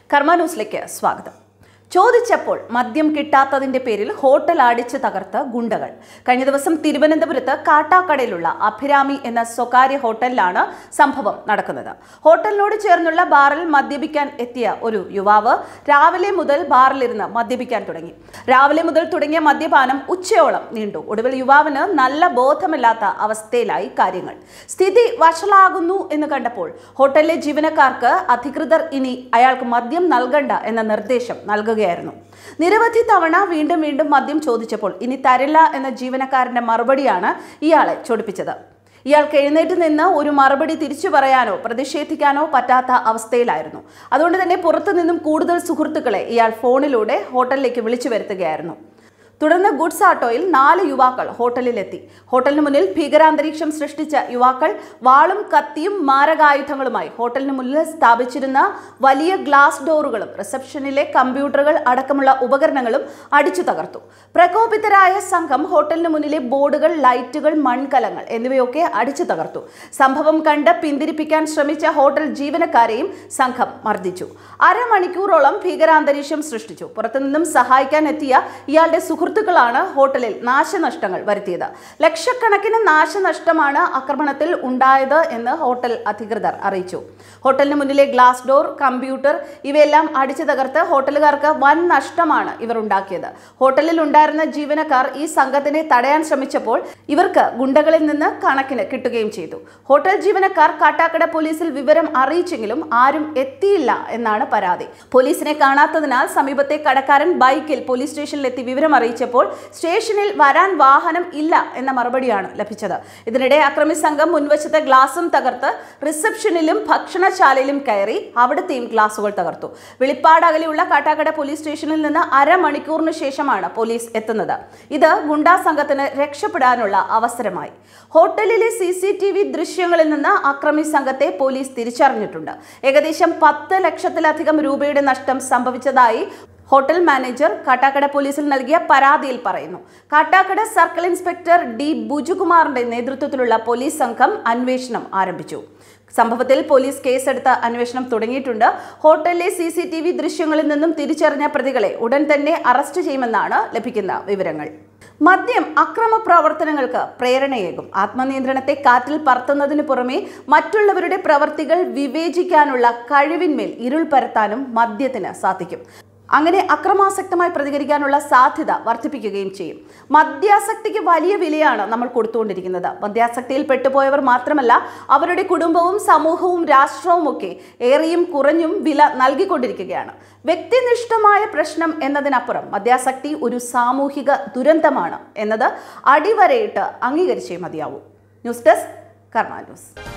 കർമ്മ ന്യൂസിലേക്ക് സ്വാഗതം ചോദിച്ചപ്പോൾ മദ്യം കിട്ടാത്തതിന്റെ പേരിൽ ഹോട്ടൽ അടിച്ച് തകർത്ത് ഗുണ്ടകൾ കഴിഞ്ഞ ദിവസം തിരുവനന്തപുരത്ത് കാട്ടാക്കടയിലുള്ള അഭിരാമി എന്ന സ്വകാര്യ ഹോട്ടലിലാണ് സംഭവം നടക്കുന്നത് ഹോട്ടലിനോട് ചേർന്നുള്ള ബാറിൽ മദ്യപിക്കാൻ എത്തിയ ഒരു യുവാവ് രാവിലെ മുതൽ ബാറിലിരുന്ന് മദ്യപിക്കാൻ തുടങ്ങി രാവിലെ മുതൽ തുടങ്ങിയ മദ്യപാനം ഉച്ചയോളം നീണ്ടു ഒടുവിൽ യുവാവിന് നല്ല ബോധമില്ലാത്ത അവസ്ഥയിലായി കാര്യങ്ങൾ സ്ഥിതി വഷളാകുന്നു എന്ന് കണ്ടപ്പോൾ ഹോട്ടലിലെ ജീവനക്കാർക്ക് അധികൃതർ ഇനി അയാൾക്ക് മദ്യം നൽകണ്ട എന്ന നിർദ്ദേശം നൽകുകയായിരുന്നു നിരവധി തവണ വീണ്ടും വീണ്ടും മദ്യം ചോദിച്ചപ്പോൾ ഇനി തരില്ല എന്ന ജീവനക്കാരന്റെ മറുപടിയാണ് ഇയാളെ ചൊടിപ്പിച്ചത് ഇയാൾക്ക് എഴുന്നേറ്റ് നിന്ന് ഒരു മറുപടി തിരിച്ചു പറയാനോ പ്രതിഷേധിക്കാനോ പറ്റാത്ത അവസ്ഥയിലായിരുന്നു അതുകൊണ്ട് തന്നെ പുറത്തു നിന്നും കൂടുതൽ സുഹൃത്തുക്കളെ ഇയാൾ ഫോണിലൂടെ ഹോട്ടലിലേക്ക് വിളിച്ചു വരുത്തുകയായിരുന്നു തുടർന്ന് ഗുഡ്സ് ആട്ടോയിൽ നാല് യുവാക്കൾ ഹോട്ടലിലെത്തി ഹോട്ടലിന് മുന്നിൽ ഭീകരാന്തരീക്ഷം സൃഷ്ടിച്ച യുവാക്കൾ വാളും കത്തിയും മാരകായുധങ്ങളുമായി ഹോട്ടലിന് മുന്നിൽ സ്ഥാപിച്ചിരുന്ന വലിയ ഗ്ലാസ് ഡോറുകളും റിസപ്ഷനിലെ കമ്പ്യൂട്ടറുകൾ അടക്കമുള്ള ഉപകരണങ്ങളും അടിച്ചു തകർത്തു പ്രകോപിതരായ സംഘം ഹോട്ടലിന് മുന്നിലെ ബോർഡുകൾ ലൈറ്റുകൾ മൺകലങ്ങൾ എന്നിവയൊക്കെ അടിച്ചു തകർത്തു സംഭവം കണ്ട് പിന്തിരിപ്പിക്കാൻ ശ്രമിച്ച ഹോട്ടൽ ജീവനക്കാരെയും സംഘം മർദ്ദിച്ചു അരമണിക്കൂറോളം ഭീകരാന്തരീക്ഷം സൃഷ്ടിച്ചു പുറത്തുനിന്നും സഹായിക്കാൻ എത്തിയ ഇയാളുടെ സുഹൃത്തുക്കളാണ് ഹോട്ടലിൽ നാശനഷ്ടങ്ങൾ വരുത്തിയത് ലക്ഷക്കണക്കിന് നാശനഷ്ടമാണ് ആക്രമണത്തിൽ ഉണ്ടായത് എന്ന് ഹോട്ടൽ അധികൃതർ അറിയിച്ചു ഹോട്ടലിന് മുന്നിലെ ഗ്ലാസ് ഡോർ കമ്പ്യൂട്ടർ ഇവയെല്ലാം അടിച്ചു തകർത്ത് ഹോട്ടലുകാർക്ക് വൻ നഷ്ടമാണ് ഇവർ ഉണ്ടാക്കിയത് ഹോട്ടലിൽ ഉണ്ടായിരുന്ന ജീവനക്കാർ ഈ സംഘത്തിനെ തടയാൻ ശ്രമിച്ചപ്പോൾ ഇവർക്ക് ഗുണ്ടകളിൽ നിന്ന് കണക്കിന് കിട്ടുകയും ചെയ്തു ഹോട്ടൽ ജീവനക്കാർ കാട്ടാക്കട പോലീസിൽ വിവരം അറിയിച്ചെങ്കിലും ആരും എത്തിയില്ല എന്നാണ് പരാതി പോലീസിനെ കാണാത്തതിനാൽ സമീപത്തെ കടക്കാരൻ ബൈക്കിൽ പോലീസ് സ്റ്റേഷനിലെത്തി വിവരം അറിയിച്ചപ്പോൾ സ്റ്റേഷനിൽ വരാൻ വാഹനം ഇല്ല എന്ന മറുപടിയാണ് ലഭിച്ചത് ഇതിനിടെ അക്രമി സംഘം മുൻവശത്തെ ഗ്ലാസും തകർത്ത് റിസപ്ഷനിലും ഭക്ഷണശാലയിലും കയറി അവിടുത്തെയും ഗ്ലാസുകൾ തകർത്തു വെളിപ്പാട് അകലെയുള്ള കാട്ടാക്കട പോലീസ് സ്റ്റേഷനിൽ നിന്ന് അരമണിക്കൂറിന് ശേഷമാണ് പോലീസ് എത്തുന്നത് ഇത് ഗുണ്ടാ സംഘത്തിന് രക്ഷപ്പെടാനുള്ള അവസരമായി ഹോട്ടലിലെ സി സി ടി വി ദൃശ്യങ്ങളിൽ നിന്ന് അക്രമി സംഘത്തെ പോലീസ് തിരിച്ചറിഞ്ഞിട്ടുണ്ട് ഏകദേശം പത്ത് ലക്ഷത്തിലധികം രൂപയുടെ നഷ്ടം സംഭവിച്ചതായി ഹോട്ടൽ മാനേജർ കാട്ടാക്കട പോലീസിൽ നൽകിയ പരാതിയിൽ പറയുന്നു കാട്ടാക്കട സർക്കിൾ ഇൻസ്പെക്ടർ ഡി ബുജുകുമാറിന്റെ നേതൃത്വത്തിലുള്ള പോലീസ് സംഘം അന്വേഷണം ആരംഭിച്ചു സംഭവത്തിൽ പോലീസ് കേസെടുത്ത് അന്വേഷണം തുടങ്ങിയിട്ടുണ്ട് ഹോട്ടലിലെ സി സി ടി വി ദൃശ്യങ്ങളിൽ നിന്നും തിരിച്ചറിഞ്ഞ പ്രതികളെ ഉടൻ തന്നെ അറസ്റ്റ് ചെയ്യുമെന്നാണ് ലഭിക്കുന്ന വിവരങ്ങൾ മദ്യം അക്രമ പ്രവർത്തനങ്ങൾക്ക് പ്രേരണയേകും ആത്മനിയന്ത്രണത്തെ കാറ്റിൽ പറത്തുന്നതിന് പുറമെ മറ്റുള്ളവരുടെ പ്രവർത്തികൾ വിവേചിക്കാനുള്ള കഴിവിന്മേൽ ഇരുൾ പരത്താനും മദ്യത്തിന് സാധിക്കും അങ്ങനെ അക്രമാസക്തമായി പ്രതികരിക്കാനുള്ള സാധ്യത വർദ്ധിപ്പിക്കുകയും ചെയ്യും മദ്യാസക്തിക്ക് വലിയ വിലയാണ് നമ്മൾ കൊടുത്തുകൊണ്ടിരിക്കുന്നത് മദ്യാസക്തിയിൽ പെട്ടുപോയവർ മാത്രമല്ല അവരുടെ കുടുംബവും സമൂഹവും രാഷ്ട്രവും ഒക്കെ ഏറെയും കുറഞ്ഞും വില നൽകിക്കൊണ്ടിരിക്കുകയാണ് വ്യക്തിനിഷ്ഠമായ പ്രശ്നം എന്നതിനപ്പുറം മദ്യാസക്തി ഒരു സാമൂഹിക ദുരന്തമാണ് എന്നത് അടിവരയിട്ട് അംഗീകരിച്ചേ മതിയാവൂ ന്യൂസ് ഡെസ്ക് കർമ്മ ന്യൂസ്